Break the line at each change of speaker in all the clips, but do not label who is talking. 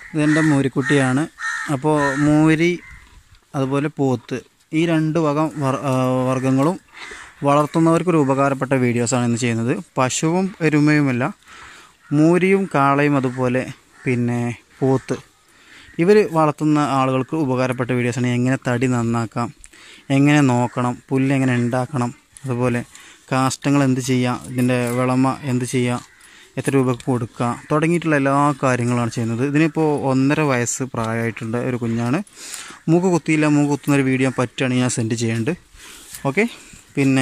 ഇതെൻ്റെ മൂരിക്കുട്ടിയാണ് അപ്പോൾ മൂരി അതുപോലെ പോത്ത് ഈ രണ്ട് വക വർ- ആ, വർഗ്ഗങ്ങളും വളർത്തുന്നവർക്കൊരു ഉപകാരപ്പെട്ട വീഡിയോസാണ് ഇന്ന് ചെയ്യുന്നത് പശുവും എരുമയുമല്ല മൂരിയും കാളയും അതുപോലെ പിന്നെ പോത്ത് ഇവർ വളർത്തുന്ന ആളുകൾക്ക് ഉപകാരപ്പെട്ട വീഡിയോസാണ് എങ്ങനെ തടി നന്നാക്കാം എങ്ങനെ നോക്കണം പുല്ല് എങ്ങനെ ഉണ്ടാക്കണം അതുപോലെ കാഷ്ടങ്ങൾ എന്ത് ചെയ്യാം ഇതിൻ്റെ വിളമ എന്ത് ചെയ്യാം എത്ര രൂപക്ക് കൊടുക്കുക തുടങ്ങിയിട്ടുള്ള എല്ലാ കാര്യങ്ങളാണ് ചെയ്യുന്നത് ഇതിനിപ്പോൾ ഒന്നര വയസ്സ് പ്രായമായിട്ടുണ്ട് ഒരു കുഞ്ഞാണ് മൂക്ക് കുത്തിയില്ല മൂക്ക് കുത്തുന്ന ഒരു വീഡിയോ പറ്റുകയാണെങ്കിൽ ഞാൻ സെൻഡ് ചെയ്യുന്നുണ്ട് ഓക്കെ പിന്നെ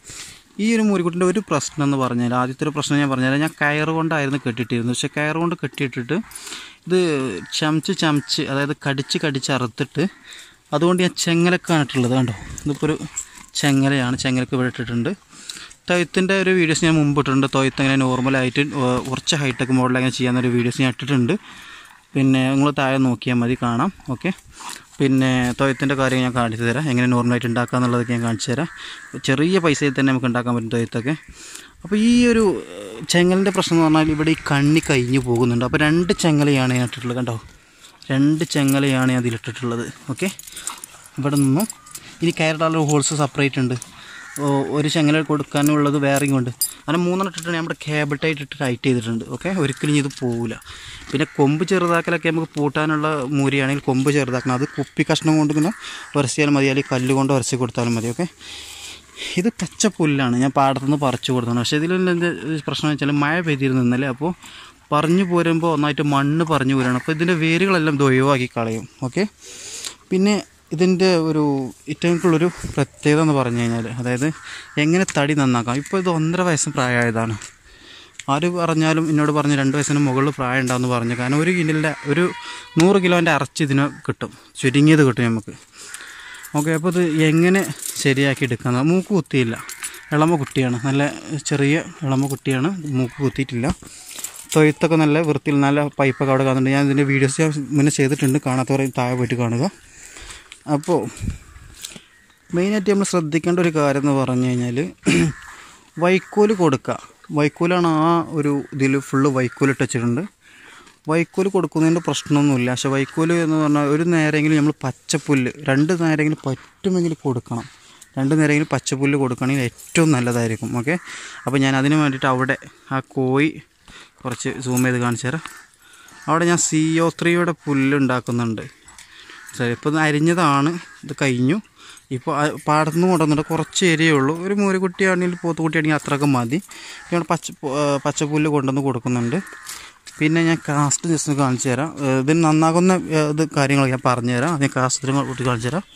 ഈ ഒരു മൂരിക്കുട്ടിൻ്റെ ഒരു പ്രശ്നം എന്ന് പറഞ്ഞാൽ ആദ്യത്തെ ഒരു പ്രശ്നം ഞാൻ പറഞ്ഞാൽ ഞാൻ കയറ് കൊണ്ടായിരുന്നു കെട്ടിയിട്ടിരുന്നത് പക്ഷേ കയറ് കൊണ്ട് കെട്ടിയിട്ടിട്ട് ഇത് ചമച്ച് ചമച്ച് അതായത് കടിച്ച് കടിച്ച് അറുത്തിട്ട് അതുകൊണ്ട് ഞാൻ ചെങ്ങലക്കാണ് ഇട്ടുള്ളത് കണ്ടോ ഇതിപ്പോൾ ഒരു ചെങ്ങലയാണ് ചെങ്ങലക്ക് ഇവിടെ ഇട്ടിട്ടുണ്ട് തൊയ്ത്തിൻ്റെ ഒരു വീഡിയോസ് ഞാൻ മുമ്പ് ഇട്ടിട്ടുണ്ട് തൊയ്ത്ത് അങ്ങനെ നോർമലായിട്ട് ഏഹ്, കുറച്ച് ഹൈടെക് മോഡൽ അങ്ങനെ ചെയ്യാവുന്ന ഒരു വീഡിയോസ് ഞാൻ ഇട്ടിട്ടുണ്ട് പിന്നെ നിങ്ങൾ താഴെ നോക്കിയാൽ മതി കാണാം ഓക്കെ പിന്നെ തൊയ്ത്തിൻ്റെ കാര്യം ഞാൻ കാണിച്ചു തരാം എങ്ങനെ നോർമലായിട്ട് ഉണ്ടാക്കുക എന്നുള്ളതൊക്കെ ഞാൻ കാണിച്ചു തരാം ചെറിയ പൈസയിൽ തന്നെ നമുക്ക് ഉണ്ടാക്കാൻ പറ്റും തൊയ്ത്തൊക്കെ അപ്പോൾ ഈ ഒരു ഏഹ്, ചെങ്ങലിൻ്റെ പ്രശ്നം എന്ന് പറഞ്ഞാൽ ഇവിടെ ഈ കണ്ണി കഴിഞ്ഞു പോകുന്നുണ്ട് അപ്പോൾ രണ്ട് ചെങ്ങലയാണ് ഞാൻ ഇട്ടിട്ടുള്ളത് കണ്ടോ രണ്ട് ചെങ്ങലയാണ് ഞാൻ അതിലിട്ടിട്ടുള്ളത് ഓക്കെ ഇവിടെ നിന്നും ഇനി കയറിടാനുള്ള ഹോൾസ് സെപ്പറേറ്റ് ഉണ്ട് ഓ, ഒരു ചെങ്ങല കൊടുക്കാനുള്ളത് വേറെയും ഉണ്ട് അങ്ങനെ മൂന്നെണ്ണം ഇട്ടിട്ട് നമ്മുടെ കേബിൾ ടൈറ്റ് ഇട്ട് ടൈറ്റ് ചെയ്തിട്ടുണ്ട് ഓക്കെ ഒരിക്കലും ഇനി ഇത് പോവില്ല പിന്നെ കൊമ്പ് ചെറുതാക്കലൊക്കെ നമുക്ക് പൂട്ടാനുള്ള മൂരിയാണെങ്കിൽ കൊമ്പ് ചെറുതാക്കണം അത് കുപ്പി കഷ്ണം കൊണ്ട് ഇങ്ങനെ ഉരസിയാൽ മതി അല്ലെങ്കിൽ കല്ല് കൊണ്ട് ഉരಸಿ കൊടുത്താലും മതി ഓക്കെ ഇത് പച്ച പുല്ലാണ് ഞാൻ പാടത്തുനിന്ന് പറിച്ചു കൊടുത്തതാണ് പക്ഷേ ഇതിൽ എന്ത് പ്രശ്നം വെച്ചാൽ മഴ പെയ്തിരുന്നു ഇന്നലെ അപ്പോൾ പറഞ്ഞു പോരുമ്പോൾ ഒന്നായിട്ട് മണ്ണ് പറഞ്ഞു പോരാണ് അപ്പോൾ ഇതിൻ്റെ വേരുകളെല്ലാം ഇത് ഒഴിവാക്കി കളയും ഓക്കെ പിന്നെ ഇതിൻ്റെ ഒരു ഏറ്റവുമുള്ളൊരു പ്രത്യേകത എന്ന് പറഞ്ഞു കഴിഞ്ഞാൽ അതായത് എങ്ങനെ തടി നന്നാക്കാം ഇപ്പോൾ ഇത് ഒന്നര വയസ്സ് പ്രായമായതാണ് ആര് പറഞ്ഞാലും എന്നോട് പറഞ്ഞ് രണ്ട് വയസ്സിന് മുകളിൽ പ്രായം ഉണ്ടാവുമെന്ന് പറഞ്ഞു കാരണം ഒരു കിലോൻ്റെ ഒരു നൂറ് കിലോൻ്റെ ഇറച്ചി ഇതിന് കിട്ടും ചുരുങ്ങിയത് കിട്ടും നമുക്ക് ഓക്കെ അപ്പോൾ ഇത് എങ്ങനെ ശരിയാക്കി എടുക്കുന്നത് മൂക്ക് കുത്തിയില്ല ഇളമ കുട്ടിയാണ് നല്ല ചെറിയ ഇളമ കുട്ടിയാണ് മൂക്ക് കുത്തിയിട്ടില്ല തൊഴുത്തൊക്കെ നല്ല വൃത്തിയിൽ നല്ല പൈപ്പൊക്കെ അവിടെ കാണുന്നുണ്ട് ഞാൻ ഇതിൻ്റെ വീഡിയോസ് ഞാൻ മുന്നേ ചെയ്തിട്ടുണ്ട് കാണാത്തവരെ താഴെ പോയിട്ട് കാണുക അപ്പോൾ മെയിനായിട്ട് നമ്മൾ ശ്രദ്ധിക്കേണ്ട ഒരു കാര്യം എന്ന് പറഞ്ഞു കഴിഞ്ഞാൽ വൈക്കോല് കൊടുക്കുക വൈക്കോലാണ് ആ ഒരു ഇതിൽ ഫുള്ള് വൈക്കോൽ ഇട്ട് വെച്ചിട്ടുണ്ട് വൈക്കോല് കൊടുക്കുന്നതിൻ്റെ പ്രശ്നമൊന്നുമില്ല പക്ഷെ വൈക്കോല് എന്ന് പറഞ്ഞാൽ ഒരു നേരമെങ്കിലും നമ്മൾ പച്ചപ്പുല്ല് രണ്ട് നേരമെങ്കിലും പറ്റുമെങ്കിൽ കൊടുക്കണം രണ്ട് നേരമെങ്കിലും പച്ചപ്പുല്ല് കൊടുക്കുകയാണെങ്കിൽ ഏറ്റവും നല്ലതായിരിക്കും ഓക്കെ അപ്പോൾ ഞാൻ അതിന് വേണ്ടിയിട്ട് അവിടെ ആ കോഴി കുറച്ച് സൂം ചെയ്ത് കാണിച്ചു തരാം അവിടെ ഞാൻ സി ഒ ത്രീയുടെ പുല്ല് ഉണ്ടാക്കുന്നുണ്ട് ശരി ഇപ്പോൾ ഇത് അരിഞ്ഞതാണ് ഇത് കഴിഞ്ഞു ഇപ്പോൾ പാടത്തുനിന്ന് കൊണ്ടുവന്നിട്ട് കുറച്ച് ഏരിയയേ ഉള്ളൂ ഒരു മൂലക്കുട്ടിയാണെങ്കിൽ പോത്തുകുട്ടിയാണെങ്കിൽ അത്രയൊക്കെ മതി ഇവിടെ പച്ച ആ, പച്ചപ്പുല്ല് കൊണ്ടുവന്ന് കൊടുക്കുന്നുണ്ട് പിന്നെ ഞാൻ കാസ്റ്റ് ജസ്റ്റ് ഒന്ന് കാണിച്ചു തരാം ഏ, ഇതിന് നന്നാകുന്ന ഏ, ഇത് കാര്യങ്ങൾ ഞാൻ പറഞ്ഞു അത് ഞാൻ കാസ്റ്റ് കൂട്ടി കാണിച്ചു തരാം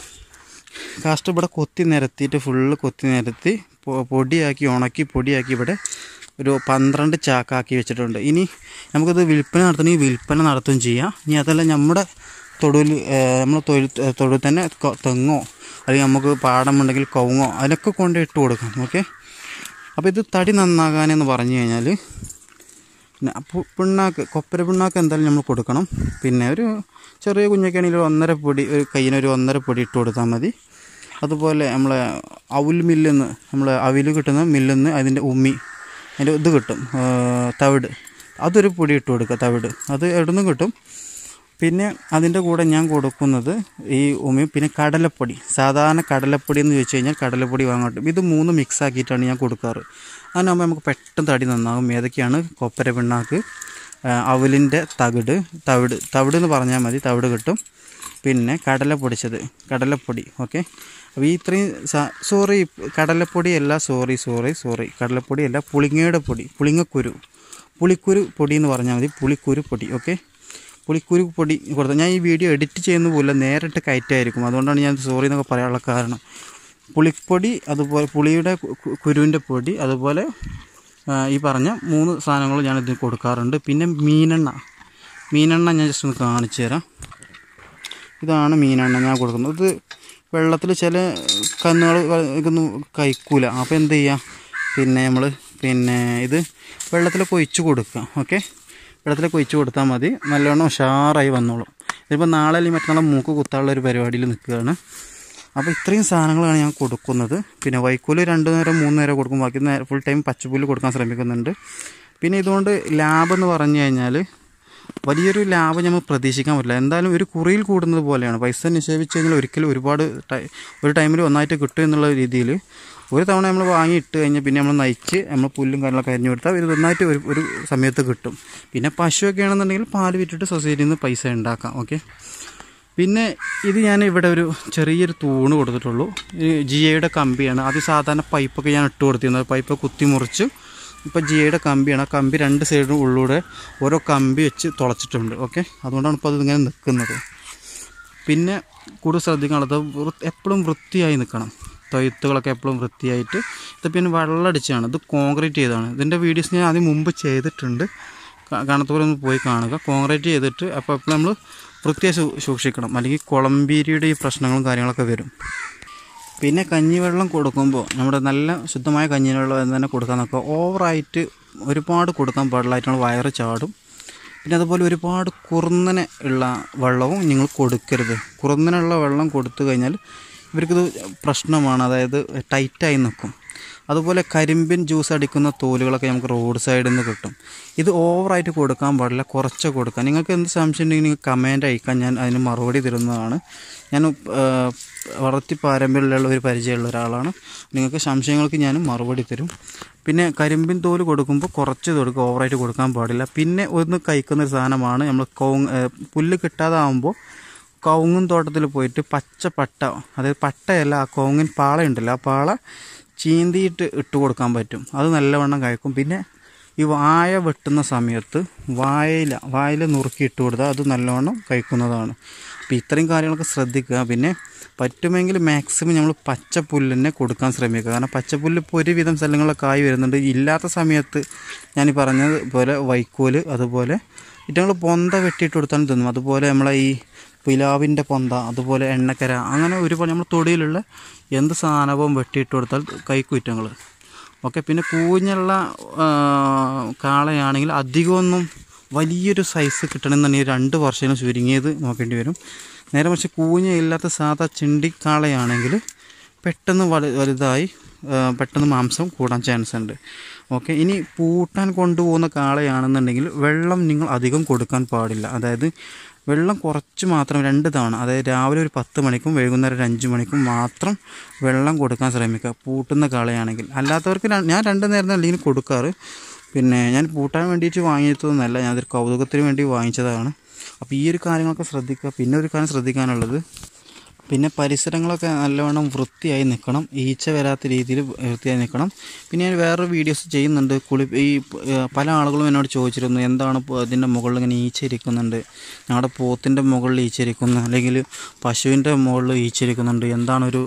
കാസ്റ്റ് ഇവിടെ കൊത്തി നിരത്തിയിട്ട് ഫുള്ള് കൊത്തി നിരത്തി പൊ- പൊടിയാക്കി ഉണക്കി പൊടിയാക്കി ഇവിടെ ഒരു പന്ത്രണ്ട് ചാക്കാക്കി വെച്ചിട്ടുണ്ട് ഇനി നമുക്കിത് വിൽപ്പന നടത്തണമെങ്കിൽ വിൽപ്പന നടത്തുകയും ചെയ്യാം ഇനി അതല്ല നമ്മുടെ തൊടുവിൽ നമ്മൾ തൊഴിൽ തൊഴിൽ തന്നെ കൊ- തെങ്ങോ അല്ലെങ്കിൽ നമുക്ക് പാടമുണ്ടെങ്കിൽ കവുങ്ങോ അതിലൊക്കെ കൊണ്ട് ഇട്ട് കൊടുക്കാം ഓക്കെ അപ്പോൾ ഇത് തടി നന്നാകാനെന്ന് പറഞ്ഞു കഴിഞ്ഞാൽ പിന്നെ പു- പിണ്ണാക്ക് കൊപ്പര പിണ്ണാക്ക് എന്തായാലും നമ്മൾ കൊടുക്കണം പിന്നെ ഒരു ചെറിയ കുഞ്ഞൊക്കെയാണെങ്കിൽ ഒരു ഒന്നര പൊടി ഒരു കയ്യിന് ഒരു ഒന്നര പൊടി ഇട്ട് കൊടുത്താൽ മതി അതുപോലെ നമ്മളെ അവുൽ മില്ലിന്ന് നമ്മൾ അവിൽ കിട്ടുന്ന മില്ലിന്ന് അതിൻ്റെ ഉമ്മി അതിൻ്റെ ഇത് കിട്ടും ആ, തവിട് അതൊരു പൊടി ഇട്ട് കൊടുക്കുക തവിട് അത് എവിടെ നിന്നും കിട്ടും പിന്നെ അതിൻ്റെ കൂടെ ഞാൻ കൊടുക്കുന്നത് ഈ ഉമയും പിന്നെ കടലപ്പൊടി സാധാരണ കടലപ്പൊടി എന്ന് ചോദിച്ചു കഴിഞ്ഞാൽ കടലപ്പൊടി വാങ്ങാട്ടും ഇത് മൂന്ന് മിക്സ് ആക്കിയിട്ടാണ് ഞാൻ കൊടുക്കാറ് അതിനാകുമ്പോൾ നമുക്ക് പെട്ടെന്ന് തടി നന്നാകും ഏതൊക്കെയാണ് കൊപ്പര പിണ്ണാക്ക് ആ, അവലിൻ്റെ തകിട് തവിട് തവിട് എന്ന് പറഞ്ഞാൽ മതി തവിട് കിട്ടും പിന്നെ കടല പൊടിച്ചത് കടലപ്പൊടി ഓക്കെ അപ്പോൾ ഈ ഇത്രയും സാ- സോറി കടലപ്പൊടി അല്ല സോറി സോറി സോറി കടലപ്പൊടി അല്ല പുളിങ്ങയുടെ പൊടി പുളിങ്ങക്കുരു പുളിക്കുരു പൊടി എന്ന് പറഞ്ഞാൽ മതി പുളിക്കുരു പൊടി ഓക്കെ പുളിക്കുരു പൊടി കൊടുത്ത ഞാൻ ഈ വീഡിയോ എഡിറ്റ് ചെയ്യുന്ന പോലെ നേരിട്ട് കയറ്റായിരിക്കും അതുകൊണ്ടാണ് ഞാൻ സോറി എന്നൊക്കെ പറയാനുള്ള കാരണം പുളിപ്പൊടി അതുപോലെ പുളിയുടെ കു- കു- കുരുവിൻ്റെ പൊടി അതുപോലെ ആ, ഈ പറഞ്ഞ മൂന്ന് സാധനങ്ങൾ ഞാൻ ഇതിന് കൊടുക്കാറുണ്ട് പിന്നെ മീനെണ്ണ മീനെണ്ണ ഞാൻ ജസ്റ്റ് ഒന്ന് കാണിച്ചു തരാം ഇതാണ് മീനെണ്ണ ഞാൻ കൊടുക്കുന്നത് ഇത് വെള്ളത്തിൽ ചില കന്നുകൾ ഇതൊന്നും കഴിക്കൂല അപ്പോൾ എന്ത് ചെയ്യുക പിന്നെ നമ്മൾ പിന്നെ ഇത് വെള്ളത്തിലൊക്കെ ഒഴിച്ച് കൊടുക്കുക ഓക്കെ വെള്ളത്തിലൊക്കെ ഒഴിച്ച് കൊടുത്താൽ മതി നല്ലോണം ഉഷാറായി വന്നോളും ഇതിപ്പോൾ നാളെ അല്ലെങ്കിൽ മറ്റന്നാളെ മൂക്ക് കുത്താനുള്ള ഒരു പരിപാടിയിൽ നിൽക്കുകയാണ് അപ്പോൾ ഇത്രയും സാധനങ്ങളാണ് ഞാൻ കൊടുക്കുന്നത് പിന്നെ വൈക്കോല് രണ്ട് നേരം മൂന്ന് നേരം കൊടുക്കും ബാക്കി നേരം ഫുൾ ടൈം പച്ചപ്പുല്ല് കൊടുക്കാൻ ശ്രമിക്കുന്നുണ്ട് പിന്നെ ഇതുകൊണ്ട് ലാഭം എന്ന് പറഞ്ഞു കഴിഞ്ഞാൽ വലിയൊരു ലാഭം നമ്മൾ പ്രതീക്ഷിക്കാൻ പറ്റില്ല എന്തായാലും ഒരു കുറിയിൽ കൂടുന്നത് പോലെയാണ് പൈസ നിക്ഷേപിച്ച് കഴിഞ്ഞാൽ ഒരിക്കലും ഒരുപാട് ടൈ- ഒരു ടൈമിൽ ഒന്നായിട്ട് കിട്ടും എന്നുള്ള രീതിയിൽ ഒരു തവണ നമ്മൾ വാങ്ങി ഇട്ട് കഴിഞ്ഞാൽ പിന്നെ നമ്മൾ നയിച്ച് നമ്മൾ പുല്ലും കാര്യങ്ങളൊക്കെ അരിഞ്ഞു കൊടുത്താൽ ഇത് നന്നായിട്ട് ഒരു ഒരു സമയത്ത് കിട്ടും പിന്നെ പശുവൊക്കെ ആണെന്നുണ്ടെങ്കിൽ പാല് വിറ്റിട്ട് സൊസൈറ്റിയിൽ നിന്ന് പൈസ ഉണ്ടാക്കാം ഓക്കെ പിന്നെ ഇത് ഞാൻ ഇവിടെ ഒരു ചെറിയൊരു തൂണ് കൊടുത്തിട്ടുള്ളൂ ജി ഐയുടെ കമ്പിയാണ് അത് സാധാരണ പൈപ്പൊക്കെ ഞാൻ ഇട്ട് കൊടുത്തിരുന്നത് പൈപ്പ് കുത്തി മുറിച്ച് ഇപ്പോൾ ജി ഐയുടെ കമ്പിയാണ് ആ കമ്പി രണ്ട് സൈഡിലും ഉള്ളിലൂടെ ഓരോ കമ്പി വെച്ച് തുളച്ചിട്ടുണ്ട് ഓക്കെ അതുകൊണ്ടാണ് ഇപ്പോൾ അതിങ്ങനെ നിൽക്കുന്നത് പിന്നെ കൂടുതൽ ശ്രദ്ധിക്കാനുള്ളത് വൃ- എപ്പോഴും വൃത്തിയായി നിൽക്കണം തൊയ്ത്തുകളൊക്കെ എപ്പോഴും വൃത്തിയായിട്ട് ഇത് പിന്നെ വെള്ളമടിച്ചാണ് ഇത് കോൺക്രീറ്റ് ചെയ്തതാണ് ഇതിൻ്റെ വീഡിയോസ് ഞാൻ അതിന് മുമ്പ് ചെയ്തിട്ടുണ്ട് കാ- കാണാത്തവരെ ഒന്ന് പോയി കാണുക കോൺക്രീറ്റ് ചെയ്തിട്ട് അപ്പോൾ എപ്പോഴും നമ്മൾ വൃത്തിയായി സൂ- സൂക്ഷിക്കണം അല്ലെങ്കിൽ കുളമ്പീരിയുടെ ഈ പ്രശ്നങ്ങളും കാര്യങ്ങളൊക്കെ വരും പിന്നെ കഞ്ഞിവെള്ളം കൊടുക്കുമ്പോൾ നമ്മുടെ നല്ല ശുദ്ധമായ കഞ്ഞിവെള്ളം തന്നെ കൊടുക്കാൻ നോക്കുക ഓവറായിട്ട് ഒരുപാട് കൊടുക്കാൻ പാടില്ലായിട്ടുള്ള വയറ് ചാടും പിന്നെ അതുപോലെ ഒരുപാട് കുറുന്നനെ ഉള്ള വെള്ളവും നിങ്ങൾ കൊടുക്കരുത് കുറുന്നനുള്ള വെള്ളം കൊടുത്തു കഴിഞ്ഞാൽ ഇവർക്കിത് പ്രശ്നമാണ് അതായത് ടൈറ്റായി നിൽക്കും അതുപോലെ കരിമ്പിൻ ജ്യൂസ് അടിക്കുന്ന തോലുകളൊക്കെ നമുക്ക് റോഡ് സൈഡിൽ നിന്ന് കിട്ടും ഇത് ഓവറായിട്ട് കൊടുക്കാൻ പാടില്ല കുറച്ച് കൊടുക്കാം നിങ്ങൾക്ക് എന്ത് സംശയം ഉണ്ടെങ്കിൽ നിങ്ങൾ കമൻറ്റ് അയക്കാൻ ഞാൻ അതിന് മറുപടി തരുന്നതാണ് ഞാൻ ആ, വളർത്തി പാരമ്പര്യമുള്ള ഒരു പരിചയമുള്ള ഒരാളാണ് നിങ്ങൾക്ക് സംശയങ്ങൾക്ക് ഞാൻ മറുപടി തരും പിന്നെ കരിമ്പിൻ തോല് കൊടുക്കുമ്പോൾ കുറച്ച് കൊടുക്കുക ഓവറായിട്ട് കൊടുക്കാൻ പാടില്ല പിന്നെ ഒന്ന് കഴിക്കുന്ന ഒരു സാധനമാണ് നമ്മൾ കൗങ് ആ, പുല്ല് കിട്ടാതാവുമ്പോൾ കവുങ്ങും തോട്ടത്തിൽ പോയിട്ട് പച്ച പട്ട അതായത് പട്ടയല്ല ആ കവുങ്ങിൻ പാള ഉണ്ടല്ലോ ആ പാള ചീന്തിയിട്ട് ഇട്ട് കൊടുക്കാൻ പറ്റും അത് നല്ലവണ്ണം കഴിക്കും പിന്നെ ഈ വായ വെട്ടുന്ന സമയത്ത് വായയില വായയില നുറുക്കി ഇട്ട് കൊടുത്താൽ അത് നല്ലവണ്ണം കഴിക്കുന്നതാണ് അപ്പോൾ ഇത്രയും കാര്യങ്ങളൊക്കെ ശ്രദ്ധിക്കുക പിന്നെ പറ്റുമെങ്കിൽ മാക്സിമം നമ്മൾ പച്ചപ്പുല്ല് തന്നെ കൊടുക്കാൻ ശ്രമിക്കുക കാരണം പച്ചപ്പുല്ല് ഇപ്പോൾ ഒരുവിധം സ്ഥലങ്ങളിലൊക്കെ ആയി വരുന്നുണ്ട് ഇല്ലാത്ത സമയത്ത് ഞാൻ ഈ പറഞ്ഞത് പോലെ വൈക്കോല് അതുപോലെ ഇറ്റങ്ങൾ പൊന്ത വെട്ടിയിട്ട് കൊടുത്താലും തിന്നും അതുപോലെ നമ്മളെ ഈ പിലാവിൻ്റെ പൊന്ത അതുപോലെ എണ്ണക്കര അങ്ങനെ ഒരുപാട് നമ്മൾ തൊടിയിലുള്ള എന്ത് സാധനവും വെട്ടിയിട്ട് കൊടുത്താൽ കൈക്കുറ്റങ്ങൾ ഓക്കെ പിന്നെ കൂഞ്ഞുള്ള ആ, കാളയാണെങ്കിൽ അധികമൊന്നും വലിയൊരു സൈസ് കിട്ടണമെന്നുണ്ടെങ്കിൽ രണ്ട് വർഷം ചുരുങ്ങിയത് നോക്കേണ്ടി വരും നേരെ മറിച്ച് കൂഞ്ഞയില്ലാത്ത സാധാ ചിണ്ടിക്കാളയാണെങ്കിൽ പെട്ടെന്ന് വലു വലുതായി ആ, പെട്ടെന്ന് മാംസം കൂടാൻ ചാൻസ് ഉണ്ട് ഓക്കെ ഇനി പൂട്ടാൻ കൊണ്ടുപോകുന്ന കാളയാണെന്നുണ്ടെങ്കിൽ വെള്ളം നിങ്ങൾ അധികം കൊടുക്കാൻ പാടില്ല അതായത് വെള്ളം കുറച്ച് മാത്രം രണ്ട് തവണ അതായത് രാവിലെ ഒരു പത്ത് മണിക്കും വൈകുന്നേരം ഒരു അഞ്ച് മണിക്കും മാത്രം വെള്ളം കൊടുക്കാൻ ശ്രമിക്കുക പൂട്ടുന്ന കാളയാണെങ്കിൽ അല്ലാത്തവർക്ക് ര- ഞാൻ രണ്ട് നേരം അല്ലെങ്കിൽ കൊടുക്കാറ് പിന്നെ ഞാൻ പൂട്ടാൻ വേണ്ടിയിട്ട് വാങ്ങിയതൊന്നുമല്ല ഞാനതൊരു കൗതുകത്തിന് വേണ്ടി വാങ്ങിച്ചതാണ് അപ്പോൾ ഈ ഒരു കാര്യങ്ങളൊക്കെ ശ്രദ്ധിക്കുക പിന്നെ ഒരു കാര്യം ശ്രദ്ധിക്കാനുള്ളത് പിന്നെ പരിസരങ്ങളൊക്കെ നല്ലവണ്ണം വൃത്തിയായി നിൽക്കണം ഈച്ച വരാത്ത രീതിയിൽ വൃത്തിയായി നിൽക്കണം പിന്നെ ഞാൻ വേറൊരു വീഡിയോസ് ചെയ്യുന്നുണ്ട് കുളി ഈ ഏഹ്, പല ആളുകളും എന്നോട് ചോദിച്ചിരുന്നു എന്താണ് ഇപ്പോൾ ഇതിൻ്റെ മുകളിൽ ഇങ്ങനെ ഈച്ച ഇരിക്കുന്നുണ്ട് ഞങ്ങളുടെ പോത്തിൻ്റെ മുകളിൽ ഈച്ച ഇരിക്കുന്നു അല്ലെങ്കിൽ പശുവിൻ്റെ മുകളിൽ ഈച്ച ഇരിക്കുന്നുണ്ട് എന്താണൊരു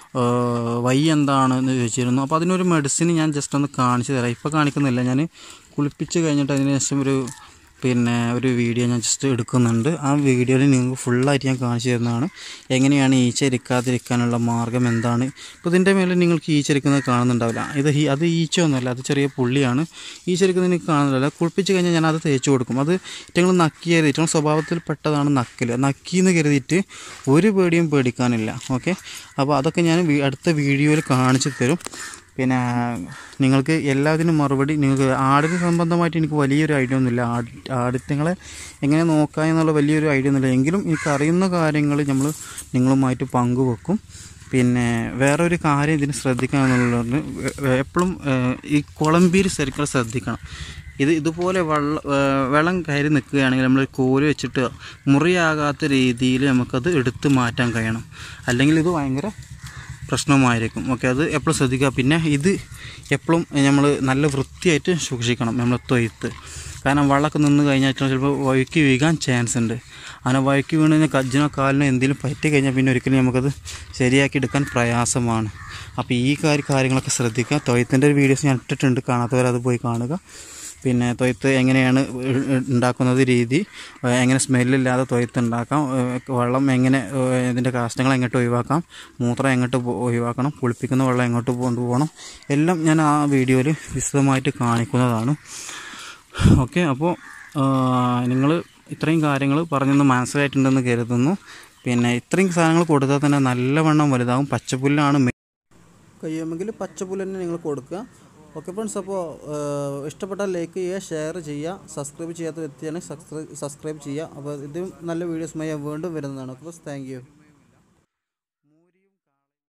ഏഹ്, വൈ എന്താണെന്ന് ചോദിച്ചിരുന്നു അപ്പോൾ അതിനൊരു മെഡിസിൻ ഞാൻ ജസ്റ്റ് ഒന്ന് കാണിച്ചു തരാം ഇപ്പോൾ കാണിക്കുന്നില്ല ഞാൻ കുളിപ്പിച്ച് കഴിഞ്ഞിട്ട് അതിന് ശേഷം ഒരു പിന്നെ ഒരു വീഡിയോ ഞാൻ ജസ്റ്റ് എടുക്കുന്നുണ്ട് ആ വീഡിയോയിൽ നിങ്ങൾക്ക് ഫുള്ളായിട്ട് ഞാൻ കാണിച്ചു തരുന്നതാണ് എങ്ങനെയാണ് ഈച്ച ഇരിക്കാതിരിക്കാനുള്ള മാർഗ്ഗം എന്താണ് ഇപ്പോൾ ഇതിൻ്റെ മേലെ നിങ്ങൾക്ക് ഈച്ച ഇരിക്കുന്നത് കാണുന്നുണ്ടാവില്ല ഇത് ഈ- അത് ഈച്ച ഒന്നുമല്ല അത് ചെറിയ പുള്ളിയാണ് ഈച്ച ഇരിക്കുന്നത് നിങ്ങൾക്ക് കാണുന്നില്ല കുളിപ്പിച്ച് കഴിഞ്ഞാൽ ഞാൻ അത് തേച്ച് കൊടുക്കും അത് ഏറ്റവും നക്കിയത് ഏറ്റവും സ്വഭാവത്തിൽ പെട്ടതാണ് നക്കൽ നക്കിയെന്ന് കരുതിയിട്ട് ഒരു പേടിയും പേടിക്കാനില്ല ഓക്കെ അപ്പോൾ അതൊക്കെ ഞാൻ വീ- അടുത്ത വീഡിയോയിൽ കാണിച്ചു തരും പിന്നെ നിങ്ങൾക്ക് എല്ലാത്തിനും മറുപടി നിങ്ങൾക്ക് ആടിന് സംബന്ധമായിട്ട് എനിക്ക് വലിയൊരു ഐഡിയ ഒന്നുമില്ല ആട് ആടിത്തങ്ങളെ എങ്ങനെ നോക്കാം എന്നുള്ള വലിയൊരു ഐഡിയ ഒന്നുമില്ല എങ്കിലും എനിക്ക് അറിയുന്ന കാര്യങ്ങൾ നമ്മൾ നിങ്ങളുമായിട്ട് പങ്കുവെക്കും പിന്നെ വേറൊരു കാര്യം ഇതിന് ശ്രദ്ധിക്കാന്നുള്ളത് എപ്പോഴും ഈ കുളമ്പീര് ശരിക്കും ശ്രദ്ധിക്കണം ഇത് ഇതുപോലെ വെള്ള ഏഹ് വെള്ളം കയറി നിൽക്കുകയാണെങ്കിൽ നമ്മൾ കോല് വെച്ചിട്ട് മുറിയാകാത്ത രീതിയിൽ നമുക്കത് എടുത്ത് മാറ്റാൻ കഴിയണം അല്ലെങ്കിൽ ഇത് ഭയങ്കര പ്രശ്നമായിരിക്കും ഓക്കെ അത് എപ്പോഴും ശ്രദ്ധിക്കുക പിന്നെ ഇത് എപ്പോഴും നമ്മൾ നല്ല വൃത്തിയായിട്ട് സൂക്ഷിക്കണം നമ്മൾ തൊയ്ത്ത് കാരണം വെള്ളമൊക്കെ നിന്ന് കഴിഞ്ഞാൽ ചിലപ്പോൾ വഴുക്കി വീഴാൻ ചാൻസ് ഉണ്ട് അങ്ങനെ വഴുക്കി വീണ് കഴിഞ്ഞാൽ കജ്ജിനോ കാലിനോ എന്തെങ്കിലും പറ്റി കഴിഞ്ഞാൽ പിന്നെ ഒരിക്കലും നമുക്കത് ശരിയാക്കി എടുക്കാൻ പ്രയാസമാണ് അപ്പോൾ ഈ കാര്യ കാര്യങ്ങളൊക്കെ ശ്രദ്ധിക്കുക തൊയ്ത്തിൻ്റെ ഒരു വീഡിയോസ് ഞാൻ ഇട്ടിട്ടുണ്ട് കാണാത്തവരത് പോയി കാണുക പിന്നെ തൊയ്ത്ത് എങ്ങനെയാണ് ഉണ്ടാക്കുന്നത് രീതി ഏഹ് എങ്ങനെ സ്മെല്ലില്ലാതെ തൊയ്ത്ത് ഉണ്ടാക്കാം ഏഹ് വെള്ളം എങ്ങനെ ഏഹ് ഇതിൻ്റെ കാഷ്ടങ്ങൾ എങ്ങോട്ട് ഒഴിവാക്കാം മൂത്രം എങ്ങോട്ട് പോ- ഒഴിവാക്കണം കുളിപ്പിക്കുന്ന വെള്ളം എങ്ങോട്ട് കൊണ്ടുപോകണം എല്ലാം ഞാൻ ആ വീഡിയോയിൽ വിശദമായിട്ട് കാണിക്കുന്നതാണ് ഓക്കെ അപ്പോൾ നിങ്ങൾ ഇത്രയും കാര്യങ്ങൾ പറഞ്ഞൊന്ന് മനസ്സിലായിട്ടുണ്ടെന്ന് കരുതുന്നു പിന്നെ ഇത്രയും സാധനങ്ങൾ കൊടുത്താൽ തന്നെ നല്ലവണ്ണം വലുതാകും പച്ചപ്പുല്ലാണ് മെയിൻ കഴിയുമെങ്കിൽ പച്ചപ്പുല്ല് തന്നെ നിങ്ങൾ കൊടുക്കുക ഓക്കെ ഫ്രണ്ട്സ് അപ്പോൾ ഇഷ്ടപ്പെട്ടാൽ ലൈക്ക് ചെയ്യുക ഷെയർ ചെയ്യുക സബ്സ്ക്രൈബ് ചെയ്യാത്ത വ്യക്തിയാണെങ്കിൽ സബ്സ്ക്രൈബ് സബ്സ്ക്രൈബ് ചെയ്യുക അപ്പോൾ ഇതും നല്ല വീഡിയോസുമായി ഞാൻ വീണ്ടും വരുന്നതാണ് ഓക്കെ താങ്ക് യു